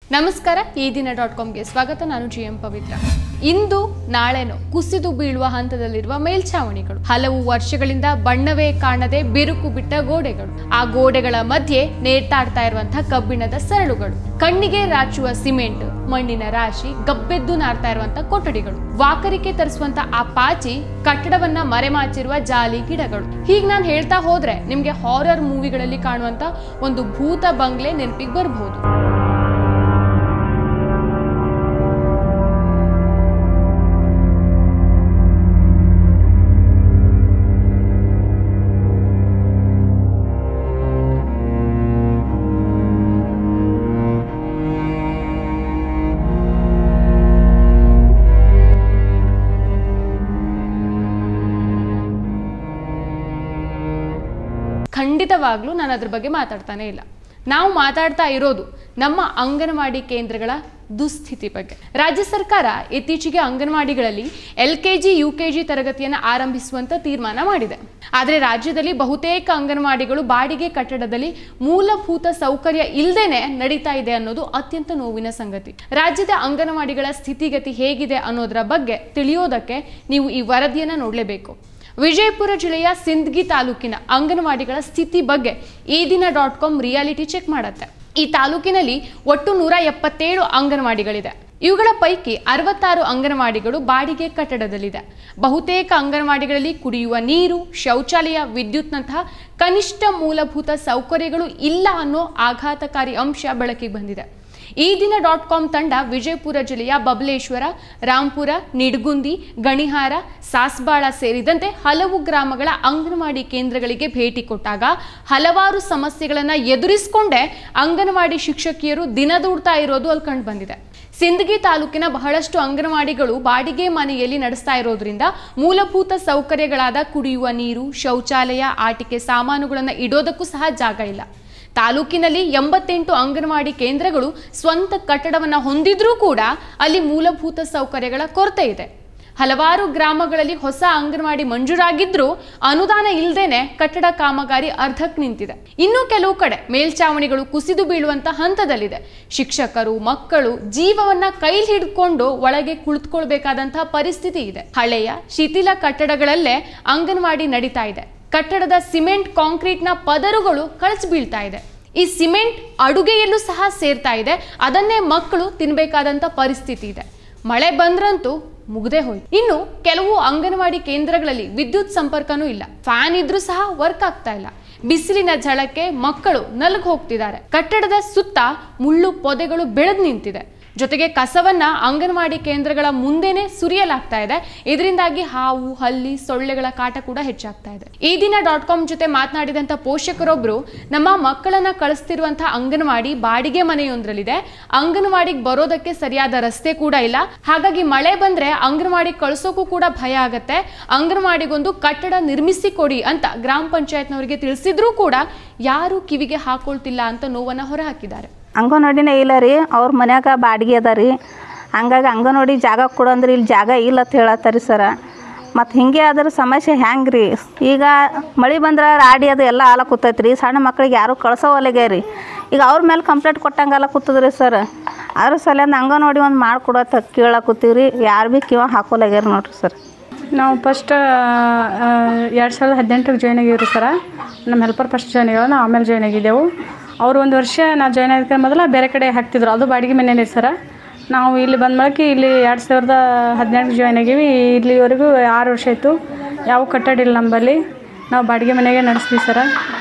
ನಮಸ್ಕಾರ ಈ ದಿನ ಡಾಟ್ ಕಾಮ್ಗೆ ಸ್ವಾಗತ ನಾನು ಜಿ ಎಂ ಪವಿತ್ರ ಇಂದು ನಾಳೆನೋ ಕುಸಿದು ಬೀಳುವ ಹಂತದಲ್ಲಿರುವ ಮೇಲ್ಛಾವಣಿಗಳು ಹಲವು ವರ್ಷಗಳಿಂದ ಬಣ್ಣವೇ ಕಾಣದೆ ಬಿರುಕು ಬಿಟ್ಟ ಗೋಡೆಗಳು ಆ ಗೋಡೆಗಳ ಮಧ್ಯೆ ನೇತಾಡ್ತಾ ಇರುವಂತಹ ಕಬ್ಬಿಣದ ಸರಳುಗಳು ಕಣ್ಣಿಗೆ ರಾಚುವ ಸಿಮೆಂಟ್ ಮಣ್ಣಿನ ರಾಶಿ ಗಬ್ಬೆದ್ದು ನಾರ್ತಾ ಇರುವಂತಹ ಕೊಠಡಿಗಳು ವಾಕರಿಕೆ ತರಿಸುವಂತ ಆ ಪಾಚಿ ಕಟ್ಟಡವನ್ನ ಮರೆಮಾಚಿರುವ ಜಾಲಿ ಗಿಡಗಳು ಹೀಗೆ ನಾನು ಹೇಳ್ತಾ ಹೋದ್ರೆ ನಿಮ್ಗೆ ಹಾರರ್ ಮೂವಿಗಳಲ್ಲಿ ಕಾಣುವಂತ ಒಂದು ಭೂತ ಬಂಗ್ಲೆ ನೆನಪಿಗೆ ಬರಬಹುದು ಖಂಡಿತವಾಗ್ಲೂ ನಾನು ಅದ್ರ ಬಗ್ಗೆ ಮಾತಾಡ್ತಾನೆ ಇಲ್ಲ ನಾವು ಮಾತಾಡ್ತಾ ಇರೋದು ನಮ್ಮ ಅಂಗನವಾಡಿ ಕೇಂದ್ರಗಳ ದುಸ್ಥಿತಿ ಬಗ್ಗೆ ರಾಜ್ಯ ಸರ್ಕಾರ ಇತ್ತೀಚೆಗೆ ಅಂಗನವಾಡಿಗಳಲ್ಲಿ L K G U K G ತರಗತಿಯನ್ನು ಆರಂಭಿಸುವಂತ ತೀರ್ಮಾನ ಮಾಡಿದೆ ಆದರೆ ರಾಜ್ಯದಲ್ಲಿ ಬಹುತೇಕ ಅಂಗನವಾಡಿಗಳು ಬಾಡಿಗೆ ಕಟ್ಟಡದಲ್ಲಿ ಮೂಲಭೂತ ಸೌಕರ್ಯ ಇಲ್ಲದೇನೆ ನಡೀತಾ ಇದೆ ಅನ್ನೋದು ಅತ್ಯಂತ ನೋವಿನ ಸಂಗತಿ ರಾಜ್ಯದ ಅಂಗನವಾಡಿಗಳ ಸ್ಥಿತಿಗತಿ ಹೇಗಿದೆ ಅನ್ನೋದರ ಬಗ್ಗೆ ತಿಳಿಯೋದಕ್ಕೆ ನೀವು ಈ ವರದಿಯನ್ನ ನೋಡಲೇಬೇಕು ವಿಜಯಪುರ ಜಿಲ್ಲೆಯ ಸಿಂದಗಿ ತಾಲೂಕಿನ ಅಂಗನವಾಡಿಗಳ ಸ್ಥಿತಿ ಬಗ್ಗೆ ಈ Dina dot com reality check ಮಾಡುತ್ತೆ ಈ ತಾಲೂಕಿನಲ್ಲಿ ಒಟ್ಟು ನೂರ ಎಪ್ಪತ್ತೇಳು ಅಂಗನವಾಡಿಗಳಿದೆ ಇವುಗಳ ಪೈಕಿ ಅರವತ್ತಾರು ಅಂಗನವಾಡಿಗಳು ಬಾಡಿಗೆ ಕಟ್ಟಡದಲ್ಲಿದೆ ಬಹುತೇಕ ಅಂಗನವಾಡಿಗಳಲ್ಲಿ ಕುಡಿಯುವ ನೀರು ಶೌಚಾಲಯ ವಿದ್ಯುತ್ನಂತಹ ಕನಿಷ್ಠ ಮೂಲಭೂತ ಸೌಕರ್ಯಗಳು ಇಲ್ಲ ಅನ್ನೋ ಆಘಾತಕಾರಿ ಅಂಶ ಬೆಳಕಿಗೆ ಬಂದಿದೆ ಈ ದಿನ ಡಾಟ್ ಕಾಮ್ ತಂಡ ವಿಜಯಪುರ ಜಿಲ್ಲೆಯ ಬಬಲೇಶ್ವರ ರಾಂಪುರ ನಿಡ್ಗುಂದಿ ಗಣಿಹಾರ ಸಾಸ್ಬಾಳ ಸೇರಿದಂತೆ ಹಲವು ಗ್ರಾಮಗಳ ಅಂಗನವಾಡಿ ಕೇಂದ್ರಗಳಿಗೆ ಭೇಟಿ ಕೊಟ್ಟಾಗ ಹಲವಾರು ಸಮಸ್ಯೆಗಳನ್ನು ಎದುರಿಸಿಕೊಂಡೇ ಅಂಗನವಾಡಿ ಶಿಕ್ಷಕಿಯರು ದಿನದೂಡ್ತಾ ಇರೋದು ಅಲ್ಲಿ ಕಂಡು ಬಂದಿದೆ ಸಿಂದಗಿ ತಾಲೂಕಿನ ಬಹಳಷ್ಟು ಅಂಗನವಾಡಿಗಳು ಬಾಡಿಗೆ ಮನೆಯಲ್ಲಿ ನಡೆಸ್ತಾ ಇರೋದ್ರಿಂದ ಮೂಲಭೂತ ಸೌಕರ್ಯಗಳಾದ ಕುಡಿಯುವ ನೀರು ಶೌಚಾಲಯ ಆಟಿಕೆ ಸಾಮಾನುಗಳನ್ನು ಇಡೋದಕ್ಕೂ ಸಹ ಜಾಗ ಇಲ್ಲ ತಾಲೂಕಿನಲ್ಲಿ ಎಂಬತ್ತೆಂಟು ಅಂಗನವಾಡಿ ಕೇಂದ್ರಗಳು ಸ್ವಂತ ಕಟ್ಟಡವನ್ನು ಹೊಂದಿದ್ರೂ ಕೂಡ ಅಲ್ಲಿ ಮೂಲಭೂತ ಸೌಕರ್ಯಗಳ ಕೊರತೆ ಇದೆ ಹಲವಾರು ಗ್ರಾಮಗಳಲ್ಲಿ ಹೊಸ ಅಂಗನವಾಡಿ ಮಂಜೂರಾಗಿದ್ರೂ ಅನುದಾನ ಇಲ್ಲದೇನೆ ಕಟ್ಟಡ ಕಾಮಗಾರಿ ಅರ್ಧಕ್ಕೆ ನಿಂತಿದೆ ಇನ್ನು ಕೆಲವು ಕಡೆ ಮೇಲ್ಚಾವಣಿಗಳು ಕುಸಿದು ಬೀಳುವಂತ ಹಂತದಲ್ಲಿದೆ ಶಿಕ್ಷಕರು ಮಕ್ಕಳು ಜೀವವನ್ನ ಕೈಲಿ ಹಿಡ್ಕೊಂಡು ಒಳಗೆ ಕುಳಿತುಕೊಳ್ಬೇಕಾದಂತಹ ಪರಿಸ್ಥಿತಿ ಇದೆ ಹಳೆಯ ಶಿಥಿಲ ಕಟ್ಟಡಗಳಲ್ಲೇ ಅಂಗನವಾಡಿ ನಡೀತಾ ಇದೆ ಕಟ್ಟಡದ ಸಿಮೆಂಟ್ ಕಾಂಕ್ರೀಟ್ನ ಪದರುಗಳು ಕಳಚಿ ಬೀಳ್ತಾ ಇದೆ ಈ ಸಿಮೆಂಟ್ ಅಡುಗೆಯಲ್ಲೂ ಸಹ ಸೇರ್ತಾ ಇದೆ ಅದನ್ನೇ ಮಕ್ಕಳು ತಿನ್ಬೇಕಾದಂತ ಪರಿಸ್ಥಿತಿ ಇದೆ ಮಳೆ ಬಂದ್ರಂತೂ ಮುಗ್ದೇ ಹೋಯ್ತು ಇನ್ನು ಕೆಲವು ಅಂಗನವಾಡಿ ಕೇಂದ್ರಗಳಲ್ಲಿ ವಿದ್ಯುತ್ ಸಂಪರ್ಕನೂ ಇಲ್ಲ ಫ್ಯಾನ್ ಇದ್ರೂ ಸಹ ವರ್ಕ್ ಆಗ್ತಾ ಇಲ್ಲ ಬಿಸಿಲಿನ ಝಳಕ್ಕೆ ಮಕ್ಕಳು ನಲಗ್ ಹೋಗ್ತಿದ್ದಾರೆ ಕಟ್ಟಡದ ಸುತ್ತ ಮುಳ್ಳು ಪೊದೆಗಳು ಬೆಳೆದು ನಿಂತಿದೆ ಜೊತೆಗೆ ಕಸವನ್ನ ಅಂಗನವಾಡಿ ಕೇಂದ್ರಗಳ ಮುಂದೆನೆ ಸುರಿಯಲಾಗ್ತಾ ಇದೆ ಇದರಿಂದಾಗಿ ಹಾವು ಹಲ್ಲಿ ಸೊಳ್ಳೆಗಳ ಕಾಟ ಕೂಡ ಹೆಚ್ಚಾಗ್ತಾ ಇದೆ ಈ ದಿನ ಡಾಟ್ ಕಾಮ್ ಜೊತೆ ಮಾತನಾಡಿದಂತ ಪೋಷಕರೊಬ್ರು ನಮ್ಮ ಮಕ್ಕಳನ್ನ ಕಳಿಸ್ತಿರುವಂತಹ ಅಂಗನವಾಡಿ ಬಾಡಿಗೆ ಮನೆಯೊಂದರಲ್ಲಿದೆ ಅಂಗನವಾಡಿಗೆ ಬರೋದಕ್ಕೆ ಸರಿಯಾದ ರಸ್ತೆ ಕೂಡ ಇಲ್ಲ ಹಾಗಾಗಿ ಮಳೆ ಬಂದ್ರೆ ಅಂಗನವಾಡಿ ಕಳಿಸೋಕು ಕೂಡ ಭಯ ಆಗತ್ತೆ ಅಂಗನವಾಡಿಗೊಂದು ಕಟ್ಟಡ ನಿರ್ಮಿಸಿ ಕೊಡಿ ಅಂತ ಗ್ರಾಮ ಪಂಚಾಯತ್ನವರಿಗೆ ತಿಳಿಸಿದ್ರೂ ಕೂಡ ಯಾರು ಕಿವಿಗೆ ಹಾಕೊಳ್ತಿಲ್ಲ ಅಂತ ನೋವನ್ನ ಹೊರಹಾಕಿದ್ದಾರೆ ಅಂಗನವಾಡಿನೇ ಇಲ್ಲ ರೀ ಅವ್ರ ಮನ್ಯಾಗ ಬಾಡಿಗೆ ಅದ ರೀ ಹಂಗಾಗಿ ಅಂಗನವಾಡಿ ಜಾಗ ಕೊಡು ಅಂದ್ರೆ ಇಲ್ಲಿ ಜಾಗ ಇಲ್ಲ ಅಂತ ಹೇಳತ್ತಾರಿ ಸರ ಮತ್ತು ಹಿಂಗೆ ಅದ್ರ ಸಮಸ್ಯೆ ಹೆಂಗೆ ರೀ ಈಗ ಮಳೆ ಬಂದ್ರೆ ರಾಡಿ ಅದು ಎಲ್ಲ ಆಲ ಕೂತೈತೆ ರೀ ಸಣ್ಣ ಮಕ್ಳಿಗೆ ಯಾರೂ ಕಳ್ಸೋವಲ್ಲೆಗೆ ರೀ ಈಗ ಅವ್ರ ಮೇಲೆ ಕಂಪ್ಲೇಂಟ್ ಕೊಟ್ಟಂಗೆಲ್ಲ ಕೂತದ್ರಿ ಸರ್ ಅದ್ರ ಸಲಿಂದ ಅಂಗನವಾಡಿ ಒಂದು ಮಾಡಿಕೊಡತ್ತ ಕೇಳಕತ್ತೀವಿ ರೀ ಯಾರು ಭೀ ಕಿವ ಹಾಕೋಲಾಗ್ಯಾರ ನೋಡ್ರಿ ಸರ್ ನಾವು ಫಸ್ಟ್ ಎರಡು ಸಾವಿರದ ಹದಿನೆಂಟಕ್ಕೆ ಜಾಯ್ನ್ ಆಗಿವ್ರಿ ಸರ ನಮ್ಮ ಹೆಲ್ಪರ್ ಫಸ್ಟ್ ಜಾಯ್ನ್ ಆಗ್ಯಾವ ನಾವು ಆಮೇಲೆ ಜಾಯ್ನ್ ಆಗಿದ್ದೆವು ಅವ್ರು ಒಂದು ವರ್ಷ ನಾವು ಜಾಯ್ನ್ ಆಗಿದ್ದ ಮೊದಲ ಬೇರೆ ಕಡೆ ಹಾಕ್ತಿದ್ರು ಅದು ಬಾಡಿಗೆ ಮನೇನೆ ಸರ ನಾವು ಇಲ್ಲಿ ಬಂದ ಬಳಕೆ ಇಲ್ಲಿ ಎರಡು ಸಾವಿರದ ಹದಿನೆಂಟಕ್ಕೆ ಜಾಯ್ನ್ ಆಗೀವಿ ಇಲ್ಲಿವರೆಗೂ ಆರು ವರ್ಷ ಆಯಿತು ಯಾವ ಕಟ್ಟಡ ಇಲ್ಲ ನಮ್ಮಲ್ಲಿ ನಾವು ಬಾಡಿಗೆ ಮನೆಗೆ ನಡೆಸ್ತೀವಿ ಸರ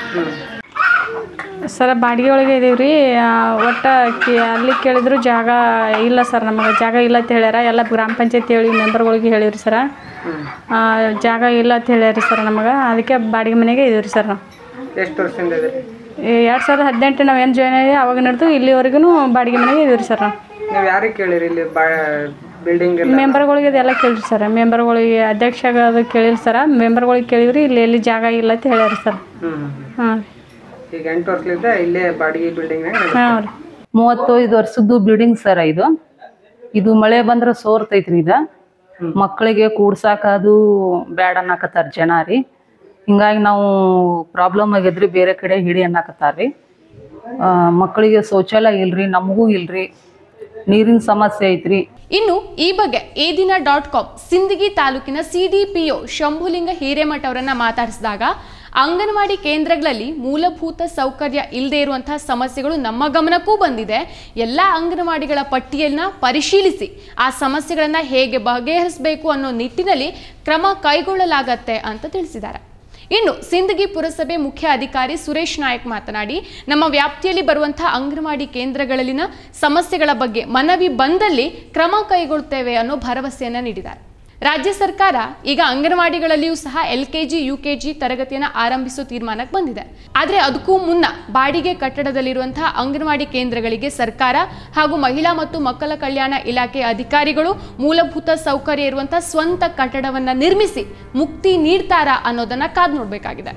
ಸರ ಬಾಡಿಗೆ ಒಳಗೆ ಇದೀವಿ ರೀ ಒಟ್ಟು ಕಿ ಅಲ್ಲಿ ಕೇಳಿದ್ರು ಜಾಗ ಇಲ್ಲ ಸರ್ ನಮಗೆ ಜಾಗ ಇಲ್ಲ ಅಂತ ಹೇಳ್ಯಾರ ಎಲ್ಲ ಗ್ರಾಮ ಪಂಚಾಯತಿ ಹೇಳಿ ಮೆಂಬರ್ಗಳಿಗೆ ಹೇಳಿವ್ರಿ ಸರ ಆ, ಜಾಗ ಇಲ್ಲ ಅಂತ ಹೇಳ್ಯಾರಿ ಸರ್ ನಮಗೆ ಅದಕ್ಕೆ ಬಾಡಿಗೆ ಮನೆಗೆ ಇದೀವಿ ರೀ ಸರ್ ನಾವು ಎಷ್ಟು ವರ್ಷದಿಂದ ಇದೆ ಎರಡು ಸಾವಿರದ ಹದಿನೆಂಟು ನಾವು ಏನು ಜಾಯ್ನ್ ಆಗಿ ಅವಾಗ ನಡೆದು ಇಲ್ಲಿವರೆಗೂ ಬಾಡಿಗೆ ಮನೆಗೆ ಇದೀವಿ ರೀ ಸರ್ ನಾವು ನೀವು ಯಾರಿಗೆ ಕೇಳಿರಿ ಇಲ್ಲಿ ಬಾ ಬಿಲ್ಡಿಂಗ್ ಎಲ್ಲ ಮೆಂಬರ್ಗಳಿಗೆ ಇದೆಲ್ಲ ಕೇಳಿರಿ ಸರ್ ಮೆಂಬರ್ಗಳಿಗೆ ಅಧ್ಯಕ್ಷಗ ಅದು ಕೇಳಿರಿ ಸರ ಮೆಂಬರ್ಗಳಿಗೆ ಕೇಳಿವ್ರಿ ಇಲ್ಲಿ ಎಲ್ಲಿ ಜಾಗ ಇಲ್ಲ ಅಂತ ಹೇಳ್ಯಾರಿ ಸರ್ ಹ್ಞೂ ಹಾಂ ಈಗ ಎಂಟು ವರ್ಷದಿಂದ ಇಲ್ಲೇ ಬಾಡಿಗೆ ಬಿಲ್ಡಿಂಗ್ನಾಗ ಹಾಂ ರೀ ಮೂವತ್ತೈದು ವರ್ಷದ್ದು ಬಿಲ್ಡಿಂಗ್ ಸರ್ ಇದು ಇದು ಮಳೆ ಬಂದ್ರೆ ಸೋರ್ತೈತ್ರಿ ಇದು ಮಕ್ಕಳಿಗೆ ಕೂಡ್ಸಾಕ ಅದು ಬ್ಯಾಡ ಅನ್ನಕತ್ತಾರ ಜನ ರೀ ಹಿಂಗಾಗಿ ನಾವು ಪ್ರಾಬ್ಲಮ್ ಆಗಿದ್ರಿ ಬೇರೆ ಕಡೆ ಹಿಡಿ ಅನ್ನಕತ್ತಾರ ರೀ ಮಕ್ಕಳಿಗೆ ಶೌಚಾಲಯ ಇಲ್ರಿ ನಮಗೂ ಇಲ್ರಿ ನೀರಿನ ಸಮಸ್ಯೆ ಐತ್ರಿ ಇನ್ನು ಈ ಬಗ್ಗೆ ಈ ದಿನ ಡಾಟ್ ಕಾಮ್ ಸಿಂದಗಿ ತಾಲೂಕಿನ ಸಿಡಿಪಿಒ ಶಂಭುಲಿಂಗ ಹಿರೇಮಠ ಅವರನ್ನ ಮಾತಾಡಿಸಿದಾಗ ಅಂಗನವಾಡಿ ಕೇಂದ್ರಗಳಲ್ಲಿ ಮೂಲಭೂತ ಸೌಕರ್ಯ ಇಲ್ಲದೆ ಇರುವಂತಹ ಸಮಸ್ಯೆಗಳು ನಮ್ಮ ಗಮನಕ್ಕೂ ಬಂದಿದೆ ಎಲ್ಲ ಅಂಗನವಾಡಿಗಳ ಪಟ್ಟಿಯನ್ನ ಪರಿಶೀಲಿಸಿ ಆ ಸಮಸ್ಯೆಗಳನ್ನ ಹೇಗೆ ಬಗೆಹರಿಸಬೇಕು ಅನ್ನೋ ನಿಟ್ಟಿನಲ್ಲಿ ಕ್ರಮ ಕೈಗೊಳ್ಳಲಾಗತ್ತೆ ಅಂತ ತಿಳಿಸಿದ್ದಾರೆ ಇನ್ನು ಸಿಂದಗಿ ಪುರಸಭೆ ಮುಖ್ಯ ಅಧಿಕಾರಿ ಸುರೇಶ್ ನಾಯಕ್ ಮಾತನಾಡಿ ನಮ್ಮ ವ್ಯಾಪ್ತಿಯಲ್ಲಿ ಬರುವಂತಹ ಅಂಗನವಾಡಿ ಕೇಂದ್ರಗಳಲ್ಲಿನ ಸಮಸ್ಯೆಗಳ ಬಗ್ಗೆ ಮನವಿ ಬಂದಲ್ಲಿ ಕ್ರಮ ಕೈಗೊಳ್ಳುತ್ತೇವೆ ಅನ್ನೋ ಭರವಸೆಯನ್ನ ನೀಡಿದ್ದಾರೆ ರಾಜ್ಯ ಸರ್ಕಾರ ಈಗ ಅಂಗನವಾಡಿಗಳಲ್ಲಿಯೂ ಸಹ L K G U K G ತರಗತಿಯನ್ನು ಆರಂಭಿಸೋ ತೀರ್ಮಾನಕ್ಕೆ ಬಂದಿದೆ ಆದರೆ ಅದಕ್ಕೂ ಮುನ್ನ ಬಾಡಿಗೆ ಕಟ್ಟಡದಲ್ಲಿರುವಂತಹ ಅಂಗನವಾಡಿ ಕೇಂದ್ರಗಳಿಗೆ ಸರ್ಕಾರ ಹಾಗೂ ಮಹಿಳಾ ಮತ್ತು ಮಕ್ಕಳ ಕಲ್ಯಾಣ ಇಲಾಖೆ ಅಧಿಕಾರಿಗಳು ಮೂಲಭೂತ ಸೌಕರ್ಯ ಇರುವಂತಹ ಸ್ವಂತ ಕಟ್ಟಡವನ್ನ ನಿರ್ಮಿಸಿ ಮುಕ್ತಿ ನೀಡ್ತಾರಾ ಅನ್ನೋದನ್ನ ಕಾದು ನೋಡಬೇಕಾಗಿದೆ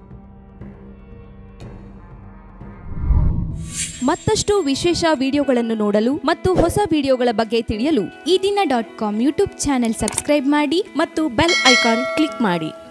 ಮತ್ತಷ್ಟು ವಿಶೇಷ ವಿಡಿಯೋಗಳನ್ನು ನೋಡಲು ಮತ್ತು ಹೊಸ ವಿಡಿಯೋಗಳ ಬಗ್ಗೆ ತಿಳಿಯಲು Ee Dina dot com YouTube channel subscribe ಮಾಡಿ ಮತ್ತು ಬೆಲ್ ಐಕಾನ್ ಕ್ಲಿಕ್ ಮಾಡಿ